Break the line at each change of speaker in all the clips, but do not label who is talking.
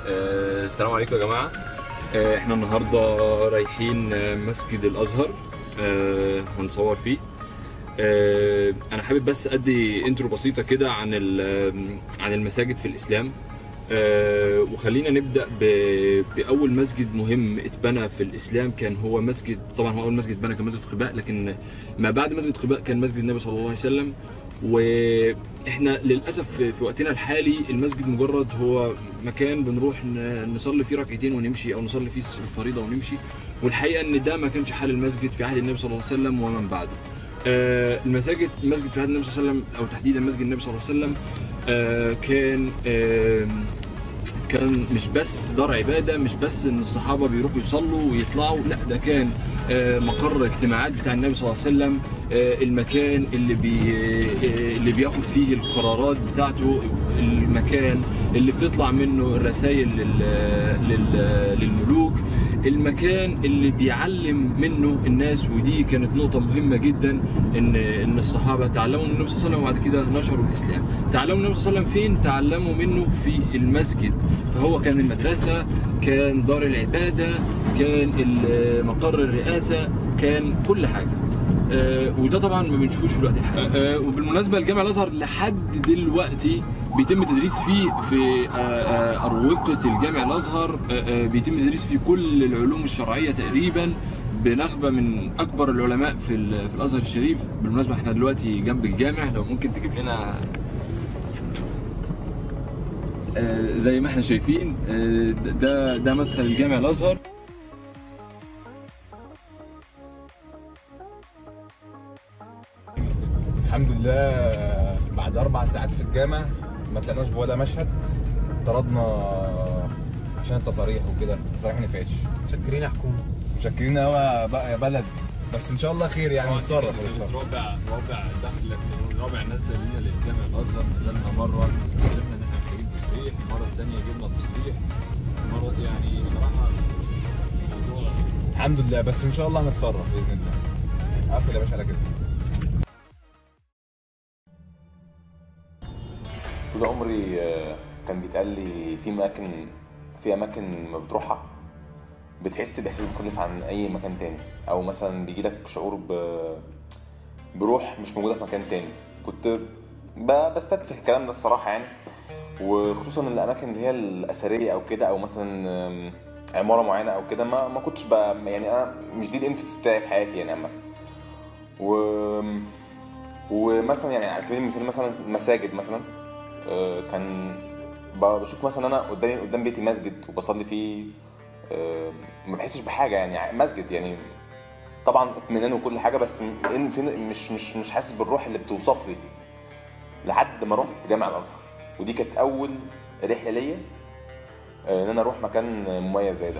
آه، السلام عليكم يا جماعة آه، احنا النهاردة رايحين آه، مسجد الأزهر آه، هنصور فيه آه، أنا حابب بس أدي انترو بسيطة كده عن ال- عن المساجد في الإسلام آه، وخلينا نبدأ ب- بأول مسجد مهم اتبنى في الإسلام كان هو مسجد طبعا هو أول مسجد اتبنى كان مسجد قباء لكن ما بعد مسجد قباء كان مسجد النبي صلى الله عليه وسلم واحنا للاسف في في وقتنا الحالي المسجد مجرد هو مكان بنروح ن- نصلي فيه ركعتين ونمشي او نصلي فيه الفريضه ونمشي والحقيقه ان ده ما كانش حال المسجد في عهد النبي صلى الله عليه وسلم ومن بعده. آه، المساجد المسجد في عهد النبي صلى الله عليه وسلم او تحديدا مسجد النبي صلى الله عليه وسلم آه، كان آم، كان مش بس دار عباده مش بس ان الصحابه بيروحوا يصلوا ويطلعوا لا ده كان آه، مقر اجتماعات بتاع النبي صلى الله عليه وسلم آه، المكان اللي بي آه، اللي بياخد فيه القرارات بتاعته المكان اللي بتطلع منه الرسائل لل- لل- للملوك المكان اللي بيعلم منه الناس ودي كانت نقطة مهمة جدا ان ان الصحابة تعلموا من النبي صلى الله عليه وسلم وبعد كده نشروا الاسلام. تعلموا من النبي صلى الله عليه وسلم فين؟ تعلموا منه في المسجد. فهو كان المدرسة، كان دار العبادة، كان ال- مقر الرئاسة، كان كل حاجة. آه، وده طبعا ما بنشوفوش في الوقت الحالي آه، وبالمناسبه الجامع الازهر لحد دلوقتي بيتم تدريس فيه في آه، آه، اروقه الجامع الازهر آه، آه، بيتم تدريس فيه كل العلوم الشرعيه تقريبا بنخبه من اكبر العلماء في ال- في الازهر الشريف بالمناسبه احنا دلوقتي جنب الجامع لو ممكن تجيب لنا آه، زي ما احنا شايفين آه، ده ده مدخل الجامع الازهر
الحمد لله بعد اربع ساعات في الجامع ما طلعناش بولا مشهد طردنا عشان التصاريح وكده التصاريح ما نفعتش
متشكرين يا حكومه
متشكرين قوي بقى يا بلد بس ان شاء الله خير يعني نتصرف نتصرف.
رابع رابع دخل رابع نازله لينا للجامع الازهر نزلنا مره عرفنا ان احنا محتاجين تصريح المره الثانيه جبنا تصريح المره دي يعني صراحه الموضوع
الحمد لله بس ان شاء الله هنتصرف باذن الله قفل يا باشا على كده
طول عمري آه، كان بيتقال لي في اماكن في اماكن ما بتروحها بتحس باحساس مختلف عن اي مكان تاني او مثلا بيجيلك شعور ب بروح مش موجوده في مكان تاني كنت ب- بستدفع الكلام ده الصراحه يعني وخصوصا الاماكن اللي هي الاثريه او كده او مثلا آم، عماره معينه او كده ما ما كنتش بقى يعني انا مش دي الانترست بتاعي في حياتي يعني عامه و ومثلا يعني على سبيل المثال مثلا مساجد مثلا آه، كان ب- بشوف مثلا انا قدامي قدام بيتي مسجد وبصلي فيه آه، ما بحسش بحاجه يعني ع- مسجد يعني طبعا اطمئنان وكل حاجه بس م- إن في مش مش مش حاسس بالروح اللي بتوصف لي لحد ما رحت جامع الازهر ودي كانت اول رحله ليا آه، ان انا اروح مكان مميز زي ده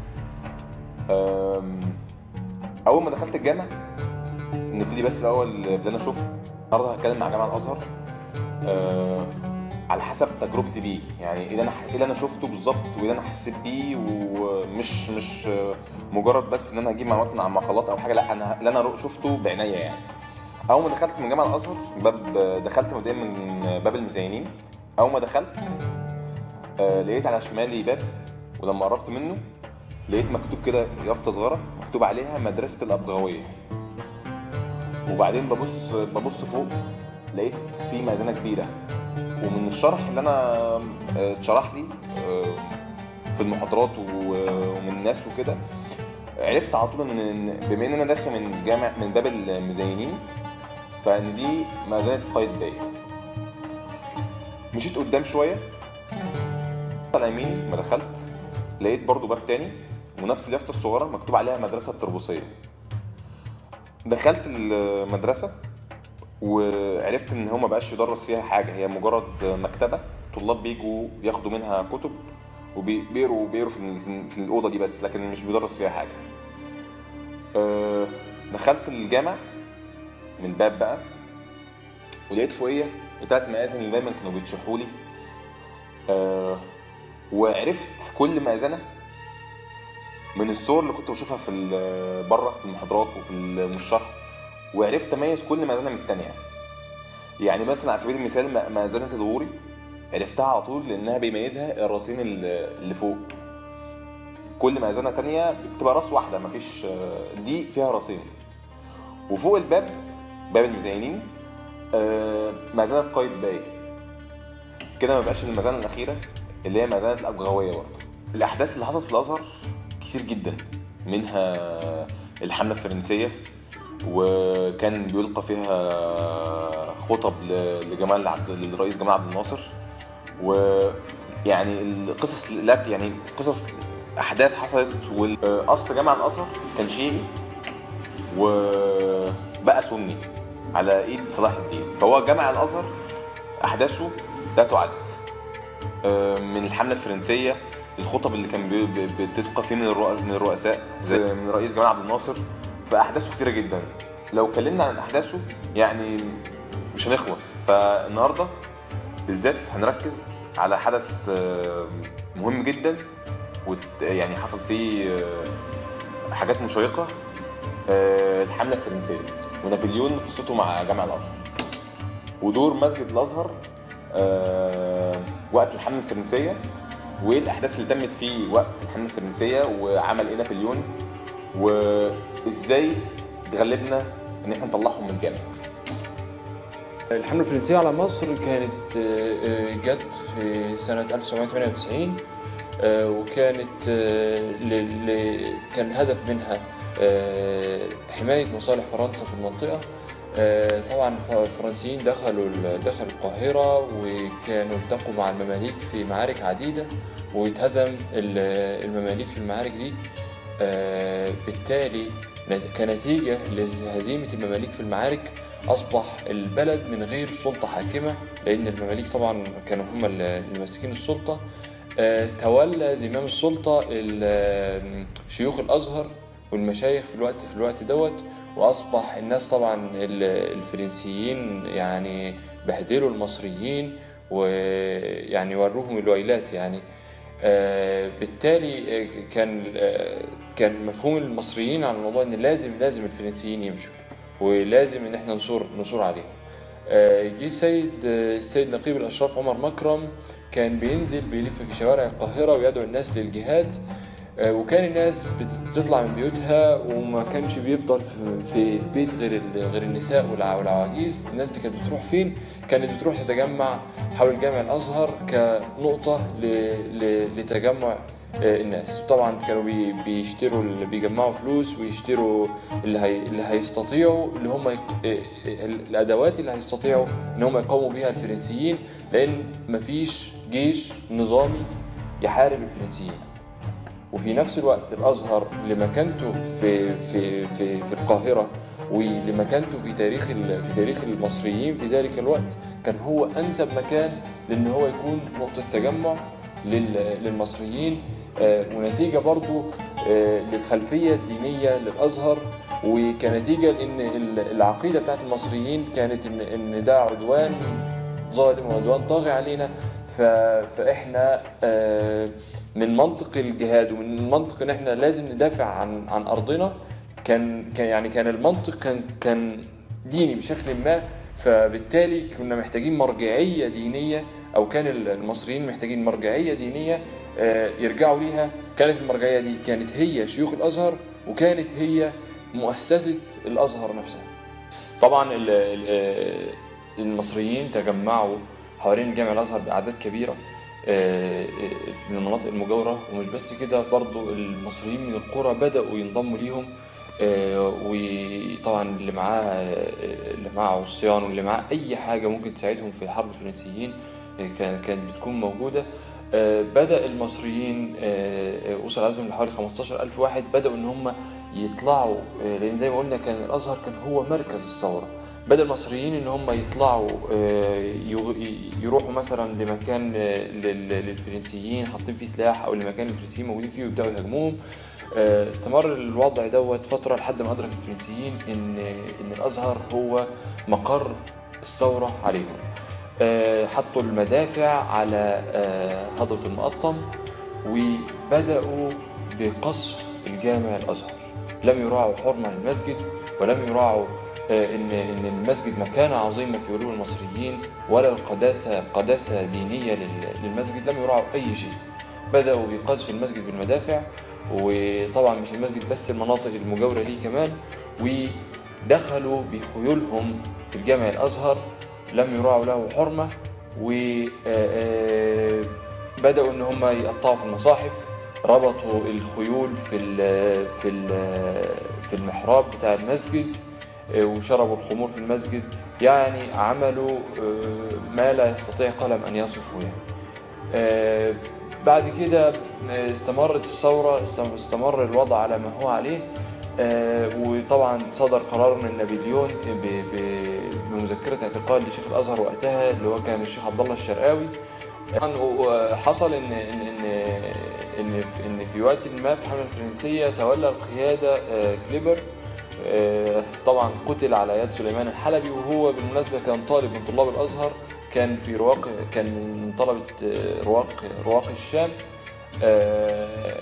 آم، اول ما دخلت الجامع نبتدي بس الاول بدنا نشوف النهارده هتكلم مع جامع الازهر آه على حسب تجربتي بيه يعني ايه اللي انا ايه اللي انا شفته بالظبط وايه اللي انا حسيت بيه ومش مش آه، مجرد بس ان انا اجيب معلومات من على مقالات او حاجه لا انا اللي انا شفته بعناية يعني اول ما دخلت من جامع الازهر باب دخلت مبدئيا من باب المزينين اول ما دخلت آه لقيت على شمالي باب ولما قربت منه لقيت مكتوب كده يافطه صغيره مكتوب عليها مدرسه الابضغويه وبعدين ببص ببص فوق لقيت في مأذنة كبيرة ومن الشرح اللي أنا آه، اتشرح لي آه، في المحاضرات و- ومن الناس وكده عرفت على طول ان إن- بما ان انا داخل من جامع من باب المزينين فان دي مأذنة قايتباي مشيت قدام شوية على يميني ما دخلت لقيت برضو باب تاني ونفس اليافطة الصغيرة مكتوب عليها مدرسة التربوسية دخلت المدرسة وعرفت ان هو ما بقاش يدرس فيها حاجة هي مجرد مكتبة طلاب بيجوا ياخدوا منها كتب وبيقروا بيقروا في, ال- في الأوضة دي بس لكن مش بيدرس فيها حاجة أه، دخلت الجامع من الباب بقى ولقيت فوقيا التلات مآذن اللي دايما كانوا بيتشرحوا لي أه، وعرفت كل مأذنة من الصور اللي كنت بشوفها في ال- بره في المحاضرات وفي الشرح وعرفت اميز كل مأذنة من التانية يعني مثلا على سبيل المثال م- مأذنة الغوري عرفتها على طول لانها بيميزها الراسين اللي اللي فوق كل مأذنة تانية بتبقى راس واحدة مفيش دي فيها راسين وفوق الباب باب المزينين آه، مأذنة قايتباي كده ما بقاش المأذنة الأخيرة اللي هي مأذنة الأبغوية برضه الأحداث اللي حصلت في الأزهر كتير جدا منها الحملة الفرنسية وكان بيلقى فيها خطب ل- لجمال عبد للرئيس جمال عبد الناصر ويعني القصص لا يعني قصص احداث حصلت واصل جامع الازهر كان شيعي وبقى سني على ايد صلاح الدين فهو جامع الازهر احداثه لا تعد آه، من الحمله الفرنسيه الخطب اللي كان بي- بي- بتلقى فيه من الرؤساء من الرؤساء زي من رئيس جمال عبد الناصر فاحداثه كتيره جدا لو اتكلمنا عن احداثه يعني مش هنخلص فالنهارده بالذات هنركز على حدث آه، مهم جدا وت- يعني حصل فيه آه، حاجات مشيقه آه، الحمله الفرنسيه ونابليون قصته مع جامع الازهر ودور مسجد الازهر آه، وقت الحمله الفرنسيه وايه الاحداث اللي تمت فيه وقت الحمله الفرنسيه وعمل ايه نابليون وازاي اتغلبنا ان احنا نطلعهم من الجامع
الحملة الفرنسية على مصر كانت آه، آه، جت في سنة 1998 آه، وكانت آه، ل- ل- كان الهدف منها آه، حماية مصالح فرنسا في المنطقة آه، طبعا الف- الفرنسيين دخلوا ال- دخلوا القاهرة وكانوا التقوا مع المماليك في معارك عديدة واتهزم ال- المماليك في المعارك دي آه، بالتالي نت- كنتيجة لهزيمة المماليك في المعارك أصبح البلد من غير سلطة حاكمة لأن المماليك طبعا كانوا هم اللي ماسكين السلطة آه، تولى زمام السلطة ال- آه، شيوخ الأزهر والمشايخ في الوقت في الوقت دوت وأصبح الناس طبعا ال- الفرنسيين يعني بهدلوا المصريين ويعني وروهم الويلات يعني آه، بالتالي آه، كان آه، كان مفهوم المصريين عن الموضوع ان لازم لازم الفرنسيين يمشوا ولازم ان احنا نصور نصور عليهم آه، جه سيد آه، السيد نقيب الاشراف عمر مكرم كان بينزل بيلف في شوارع القاهره ويدعو الناس للجهاد آه، وكان الناس بتطلع من بيوتها وما كانش بيفضل في- في البيت غير ال- غير النساء والع- والعواجيز الناس دي كانت بتروح فين كانت بتروح تتجمع حول جامع الازهر كنقطه ل- ل- لتجمع آه، الناس طبعا كانوا بي- بيشتروا اللي بيجمعوا فلوس ويشتروا اللي هي اللي هيستطيعوا اللي هم يق... آه، آه، الادوات اللي هيستطيعوا ان هم يقاوموا بيها الفرنسيين لان مفيش جيش نظامي يحارب الفرنسيين وفي نفس الوقت الازهر لمكانته في في في في القاهره ولمكانته في تاريخ ال- في تاريخ المصريين في ذلك الوقت كان هو انسب مكان لان هو يكون نقطه تجمع لل- للمصريين آه، ونتيجه برضو آه، للخلفيه الدينيه للازهر وكنتيجه لان ال- العقيده بتاعت المصريين كانت ان ان ده عدوان ظالم وعدوان طاغي علينا ف... فاحنا آه، من منطق الجهاد ومن منطق ان احنا لازم ندافع عن عن ارضنا كان كان يعني كان المنطق كان كان ديني بشكل ما فبالتالي كنا محتاجين مرجعيه دينيه او كان المصريين محتاجين مرجعيه دينيه آه، يرجعوا ليها كانت المرجعيه دي كانت هي شيوخ الازهر وكانت هي مؤسسه الازهر نفسها طبعا ال- ال- المصريين تجمعوا حوالين جامع الازهر باعداد كبيره آه، من المناطق المجاوره ومش بس كده برضو المصريين من القرى بداوا ينضموا ليهم آه، وطبعا اللي معاه اللي معاه عصيان واللي معاه اي حاجه ممكن تساعدهم في حرب الفرنسيين آه، كان- كانت بتكون موجوده آه، بدا المصريين آه، آه، وصل عددهم لحوالي 15000 واحد بداوا ان هم يطلعوا آه، لان زي ما قلنا كان الازهر كان هو مركز الثوره بدا المصريين ان هم يطلعوا آه، يغ- يروحوا مثلا لمكان آه، لل- للفرنسيين حاطين فيه سلاح او لمكان الفرنسيين موجودين فيه ويبداوا يهاجموهم آه، استمر الوضع دوت فتره لحد ما ادرك الفرنسيين ان ان الازهر هو مقر الثوره عليهم آه، حطوا المدافع على آه، هضبه المقطم وبداوا بقصف الجامع الازهر لم يراعوا حرمه المسجد ولم يراعوا آه، ان ان المسجد مكانه عظيمه في قلوب المصريين ولا القداسه قداسه دينيه لل- للمسجد لم يراعوا اي شيء بداوا بقذف المسجد بالمدافع وطبعا مش المسجد بس المناطق المجاوره ليه كمان ودخلوا بخيولهم في الجامع الازهر لم يراعوا له حرمه وبداوا ان هم يقطعوا في المصاحف ربطوا الخيول في ال في ال في المحراب بتاع المسجد آه، وشربوا الخمور في المسجد يعني عملوا آه، ما لا يستطيع قلم ان يصفه يعني آه، بعد كده آه، استمرت الثورة استم- استمر الوضع على ما هو عليه آه، وطبعا صدر قرار من نابليون ب- ب- بمذكرة اعتقال لشيخ الأزهر وقتها اللي هو كان الشيخ عبد الله الشرقاوي طبعا حصل ان ان ان ان في, إن في وقت ما في الحمله الفرنسيه تولى القياده آه، كليبر آه، طبعا قتل على يد سليمان الحلبي وهو بالمناسبه كان طالب من طلاب الازهر كان في رواق كان من طلبه آه، رواق رواق الشام آه،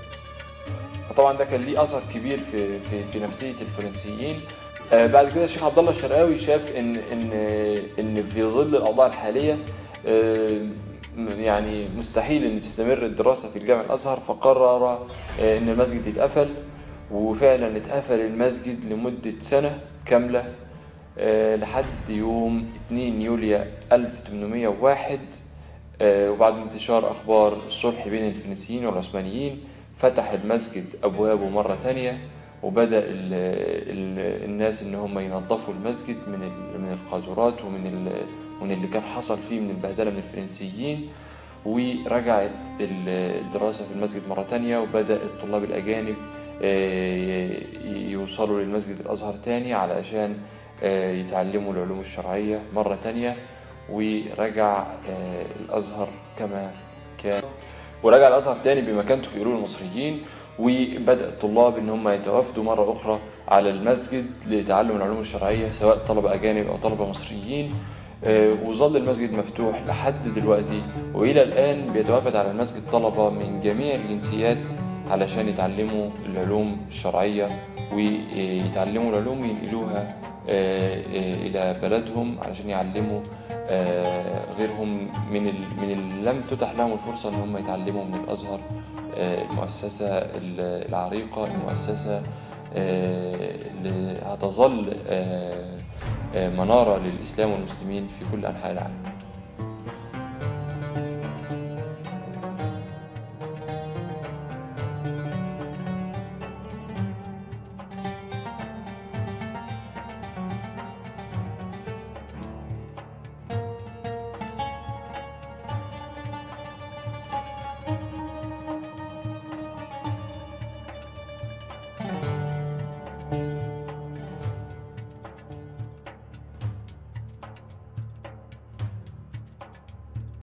فطبعا ده كان ليه اثر كبير في في في نفسيه الفرنسيين آه، بعد كده الشيخ عبد الله الشرقاوي شاف ان ان ان في ظل الاوضاع الحاليه آه، يعني مستحيل ان تستمر الدراسه في الجامع الازهر فقرر آه، ان المسجد يتقفل وفعلا اتقفل المسجد لمده سنه كامله آه، لحد يوم 2 يوليو 1801 آه، وبعد انتشار أخبار الصلح بين الفرنسيين والعثمانيين فتح المسجد أبوابه مرة تانية وبدأ ال ال الناس إن هم ينظفوا المسجد من ال- من القاذورات ومن ال- ومن اللي كان حصل فيه من البهدلة من الفرنسيين ورجعت ال- الدراسة في المسجد مرة تانية وبدأ الطلاب الأجانب آه، ي- يوصلوا للمسجد الأزهر تاني علشان آه، يتعلموا العلوم الشرعية مرة تانية ورجع آه، الأزهر كما كان ورجع الأزهر تاني بمكانته في قلوب المصريين وبدأ الطلاب إن هم يتوافدوا مرة أخرى على المسجد لتعلم العلوم الشرعية سواء طلبة أجانب أو طلبة مصريين آه، وظل المسجد مفتوح لحد دلوقتي وإلى الآن بيتوافد على المسجد طلبة من جميع الجنسيات علشان يتعلموا العلوم الشرعية ويتعلموا العلوم وينقلوها آه، آه، إلى بلدهم علشان يعلموا آه، غيرهم من ال- من اللي لم تتح لهم الفرصة إن هم يتعلموا من الأزهر آه، المؤسسة ال- العريقة المؤسسة آه، اللي هتظل آه، آه، منارة للإسلام والمسلمين في كل أنحاء العالم